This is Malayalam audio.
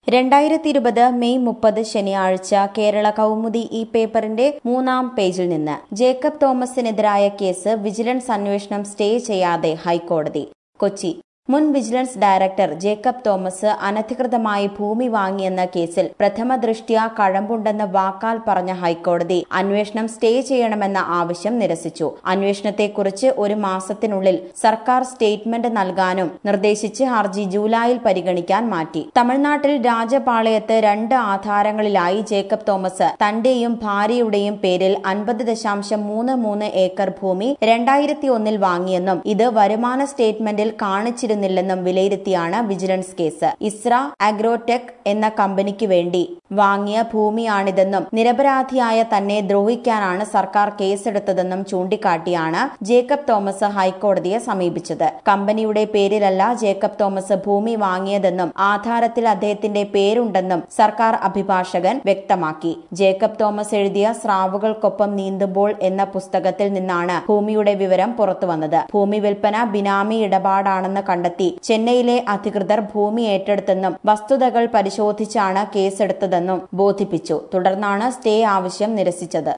രണ്ടായിരത്തി ഇരുപത് മെയ് മുപ്പത് ശനിയാഴ്ച കേരള കൗമുദി ഈ പേപ്പറിന്റെ മൂന്നാം പേജിൽ നിന്ന് ജേക്കബ് തോമസിനെതിരായ കേസ് വിജിലൻസ് അന്വേഷണം സ്റ്റേ ചെയ്യാതെ ഹൈക്കോടതി കൊച്ചി മുൻ വിജിലൻസ് ഡയറക്ടർ ജേക്കബ് തോമസ് അനധികൃതമായി ഭൂമി വാങ്ങിയെന്ന കേസിൽ പ്രഥമ ദൃഷ്ട്യാ കഴമ്പുണ്ടെന്ന് വാക്കാൽ പറഞ്ഞ ഹൈക്കോടതി അന്വേഷണം സ്റ്റേ ചെയ്യണമെന്ന ആവശ്യം നിരസിച്ചു അന്വേഷണത്തെക്കുറിച്ച് ഒരു മാസത്തിനുള്ളിൽ സർക്കാർ സ്റ്റേറ്റ്മെന്റ് നൽകാനും നിർദ്ദേശിച്ച് ഹർജി ജൂലൈയിൽ പരിഗണിക്കാൻ മാറ്റി തമിഴ്നാട്ടിൽ രാജപാളയത്ത് രണ്ട് ആധാരങ്ങളിലായി ജേക്കബ് തോമസ് തന്റെയും ഭാര്യയുടെയും പേരിൽ അൻപത് ദശാംശം മൂന്ന് മൂന്ന് ഏക്കർ ഭൂമി രണ്ടായിരത്തി ഒന്നിൽ വാങ്ങിയെന്നും ഇത് വരുമാന സ്റ്റേറ്റ്മെന്റിൽ കാണിച്ചിരുന്നില്ലെന്നും വിലയിരുത്തിയാണ് വിജിലൻസ് കേസ് ഇസ്ര അഗ്രോടെക് എന്ന കമ്പനിക്ക് വേണ്ടി വാങ്ങിയ ഭൂമിയാണിതെന്നും നിരപരാധിയായ തന്നെ ദ്രോഹിക്കാനാണ് സർക്കാർ കേസെടുത്തതെന്നും ചൂണ്ടിക്കാട്ടിയാണ് ജേക്കബ് തോമസ് ഹൈക്കോടതിയെ സമീപിച്ചത് കമ്പനിയുടെ പേരിലല്ല ജേക്കബ് തോമസ് ഭൂമി വാങ്ങിയതെന്നും ആധാരത്തിൽ അദ്ദേഹത്തിന്റെ പേരുണ്ടെന്നും സർക്കാർ അഭിഭാഷകൻ വ്യക്തമാക്കി ജേക്കബ് തോമസ് എഴുതിയ സ്രാവുകൾക്കൊപ്പം നീന്തുമ്പോൾ എന്ന പുസ്തകത്തിൽ നിന്നാണ് ഭൂമിയുടെ വിവരം പുറത്തുവന്നത് ഭൂമി വിൽപ്പന ബിനാമി ഇടപാടാണെന്ന് കണ്ടെത്തി ചെന്നൈയിലെ അധികൃതർ ഭൂമി ഏറ്റെടുത്തെന്നും വസ്തുതകൾ പരിശോധിച്ചാണ് കേസെടുത്തതെന്നും ബോധിപ്പിച്ചു തുടർന്നാണ് സ്റ്റേ ആവശ്യം നിരസിച്ചത്